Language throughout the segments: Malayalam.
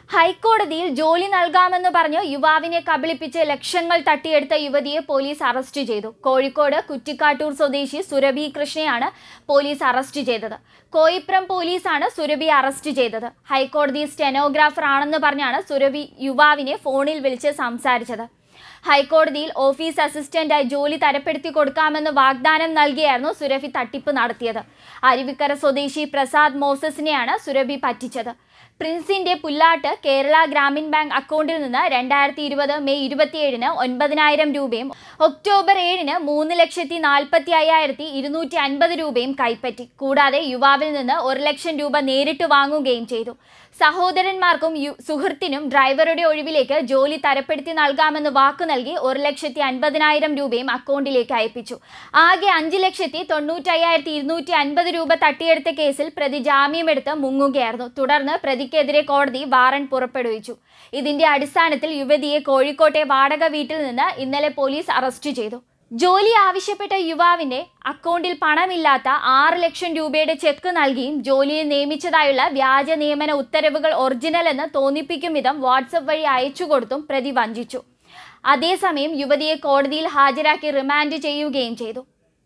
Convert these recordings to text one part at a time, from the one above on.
ഹൈക്കോടതിയിൽ ജോലി നൽകാമെന്ന് പറഞ്ഞ് യുവാവിനെ കബളിപ്പിച്ച് ലക്ഷങ്ങൾ തട്ടിയെടുത്ത യുവതിയെ പോലീസ് അറസ്റ്റ് ചെയ്തു കോഴിക്കോട് കുറ്റിക്കാട്ടൂർ സ്വദേശി സുരഭി കൃഷ്ണയാണ് പോലീസ് അറസ്റ്റ് ചെയ്തത് കോയിപ്രം പോലീസാണ് സുരഭി അറസ്റ്റ് ചെയ്തത് ഹൈക്കോടതി സ്റ്റെനോഗ്രാഫർ ആണെന്ന് പറഞ്ഞാണ് സുരഭി യുവാവിനെ ഫോണിൽ വിളിച്ച് സംസാരിച്ചത് ഹൈക്കോടതിയിൽ ഓഫീസ് അസിസ്റ്റന്റായി ജോലി തരപ്പെടുത്തി കൊടുക്കാമെന്ന് വാഗ്ദാനം നൽകിയായിരുന്നു സുരഭി തട്ടിപ്പ് നടത്തിയത് അരുവിക്കര സ്വദേശി പ്രസാദ് മോസസിനെയാണ് സുരഭി പറ്റിച്ചത് പ്രിൻസിന്റെ പുല്ലാട്ട് കേരള ഗ്രാമീൺ ബാങ്ക് അക്കൗണ്ടിൽ നിന്ന് രണ്ടായിരത്തി ഇരുപത് മെയ് ഇരുപത്തിയേഴിന് ഒൻപതിനായിരം രൂപയും ഒക്ടോബർ ഏഴിന് മൂന്ന് ലക്ഷത്തി നാൽപ്പത്തി അയ്യായിരത്തി ഇരുന്നൂറ്റി അൻപത് രൂപയും കൈപ്പറ്റി കൂടാതെ യുവാവിൽ നിന്ന് ഒരു ലക്ഷം രൂപ നേരിട്ട് വാങ്ങുകയും ചെയ്തു സഹോദരന്മാർക്കും യു- സുഹൃത്തിനും ഡ്രൈവറുടെ ഒഴിവിലേക്ക് ജോലി തരപ്പെടുത്തി നൽകാമെന്ന് വാക്കു നൽകി ഒരു ലക്ഷത്തി അൻപതിനായിരം രൂപയും അക്കൗണ്ടിലേക്ക് അയപ്പിച്ചു ആകെ അഞ്ച് ലക്ഷത്തി തൊണ്ണൂറ്റയ്യായിരത്തി ഇരുന്നൂറ്റി അൻപത് രൂപ തട്ടിയെടുത്ത കേസിൽ പ്രതി ജാമ്യമെടുത്ത് മുങ്ങുകയായിരുന്നു തുടർന്ന് പ്രതിക്കെതിരെ കോടതി വാറണ്ട് പുറപ്പെടുവിച്ചു ഇതിന്റെ അടിസ്ഥാനത്തിൽ യുവതിയെ കോഴിക്കോട്ടെ വാടക വീട്ടിൽ നിന്ന് ഇന്നലെ പോലീസ് അറസ്റ്റ് ചെയ്തു ജോലി ആവശ്യപ്പെട്ട യുവാവിന്റെ അക്കൗണ്ടിൽ പണമില്ലാത്ത ആറ് ലക്ഷം രൂപയുടെ ചെക്ക് നൽകിയും ജോലിയിൽ നിയമിച്ചതായുള്ള വ്യാജ നിയമന ഉത്തരവുകൾ ഒറിജിനൽ എന്ന് തോന്നിപ്പിക്കും വിധം വാട്സപ്പ് വഴി അയച്ചു കൊടുത്തും പ്രതി വഞ്ചിച്ചു അതേസമയം യുവതിയെ കോടതിയിൽ ഹാജരാക്കി റിമാൻഡ് ചെയ്യുകയും ചെയ്തു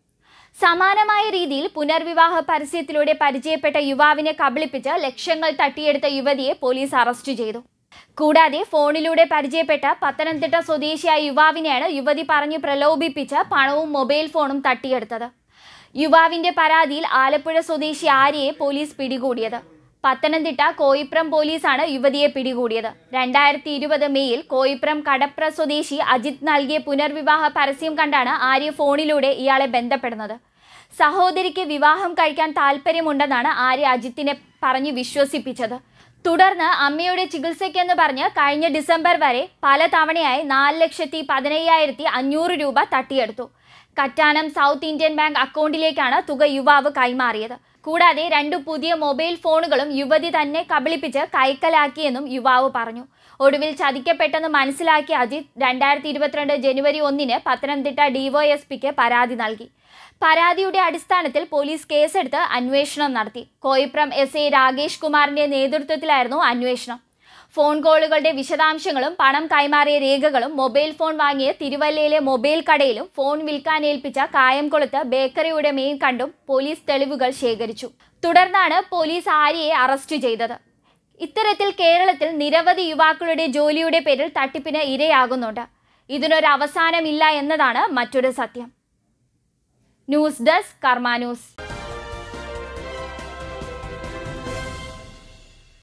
സമാനമായ രീതിയിൽ പുനർവിവാഹ പരസ്യത്തിലൂടെ പരിചയപ്പെട്ട യുവാവിനെ കബളിപ്പിച്ച് ലക്ഷങ്ങൾ തട്ടിയെടുത്ത യുവതിയെ പോലീസ് അറസ്റ്റ് ചെയ്തു കൂടാതെ ഫോണിലൂടെ പരിചയപ്പെട്ട പത്തനംതിട്ട സ്വദേശിയായ യുവാവിനെയാണ് യുവതി പറഞ്ഞു പ്രലോഭിപ്പിച്ച് പണവും മൊബൈൽ ഫോണും തട്ടിയെടുത്തത് യുവാവിന്റെ പരാതിയിൽ ആലപ്പുഴ സ്വദേശി ആര്യയെ പോലീസ് പിടികൂടിയത് പത്തനംതിട്ട കോയിപ്രം പോലീസാണ് യുവതിയെ പിടികൂടിയത് രണ്ടായിരത്തി ഇരുപത് മെയ്യിൽ കോയിപ്രം കടപ്ര സ്വദേശി അജിത് നൽകിയ പുനർവിവാഹ പരസ്യം കണ്ടാണ് ആര്യ ഫോണിലൂടെ ഇയാളെ ബന്ധപ്പെടുന്നത് സഹോദരിക്ക് വിവാഹം കഴിക്കാൻ താല്പര്യമുണ്ടെന്നാണ് ആര്യ അജിത്തിനെ പറഞ്ഞ് വിശ്വസിപ്പിച്ചത് തുടർന്ന് അമ്മയുടെ ചികിത്സയ്ക്കെന്ന് പറഞ്ഞ് കഴിഞ്ഞ ഡിസംബർ വരെ പല തവണയായി നാല് ലക്ഷത്തി പതിനയ്യായിരത്തി അഞ്ഞൂറ് രൂപ തട്ടിയെടുത്തു കറ്റാനം സൗത്ത് ഇന്ത്യൻ ബാങ്ക് അക്കൗണ്ടിലേക്കാണ് തുക യുവാവ് കൈമാറിയത് കൂടാതെ രണ്ടു പുതിയ മൊബൈൽ ഫോണുകളും യുവതി തന്നെ കബളിപ്പിച്ച് കൈക്കലാക്കിയെന്നും യുവാവ് പറഞ്ഞു ഒടുവിൽ ചതിക്കപ്പെട്ടെന്ന് മനസ്സിലാക്കിയ അജിത് രണ്ടായിരത്തി ഇരുപത്തിരണ്ട് ജനുവരി ഒന്നിന് പത്തനംതിട്ട ഡിവൈഎസ്പിക്ക് പരാതി നൽകി പരാതിയുടെ അടിസ്ഥാനത്തിൽ പോലീസ് കേസെടുത്ത് അന്വേഷണം നടത്തി കോയിപ്രം എസ് ഐ രാകേഷ് കുമാറിന്റെ നേതൃത്വത്തിലായിരുന്നു അന്വേഷണം ഫോൺ കോളുകളുടെ വിശദാംശങ്ങളും പണം കൈമാറിയ രേഖകളും മൊബൈൽ ഫോൺ വാങ്ങിയ തിരുവല്ലയിലെ മൊബൈൽ കടയിലും ഫോൺ വിൽക്കാൻ ഏൽപ്പിച്ച കായംകുളത്ത് ബേക്കറി ഉടമയും കണ്ടും പോലീസ് തെളിവുകൾ ശേഖരിച്ചു തുടർന്നാണ് പോലീസ് ആര്യയെ അറസ്റ്റ് ചെയ്തത് ഇത്തരത്തിൽ കേരളത്തിൽ നിരവധി യുവാക്കളുടെ ജോലിയുടെ പേരിൽ തട്ടിപ്പിന് ഇരയാകുന്നുണ്ട് ഇതിനൊരു അവസാനമില്ല എന്നതാണ് മറ്റൊരു സത്യം ന്യൂസ് ഡെസ്ക് കർമ്മ ന്യൂസ്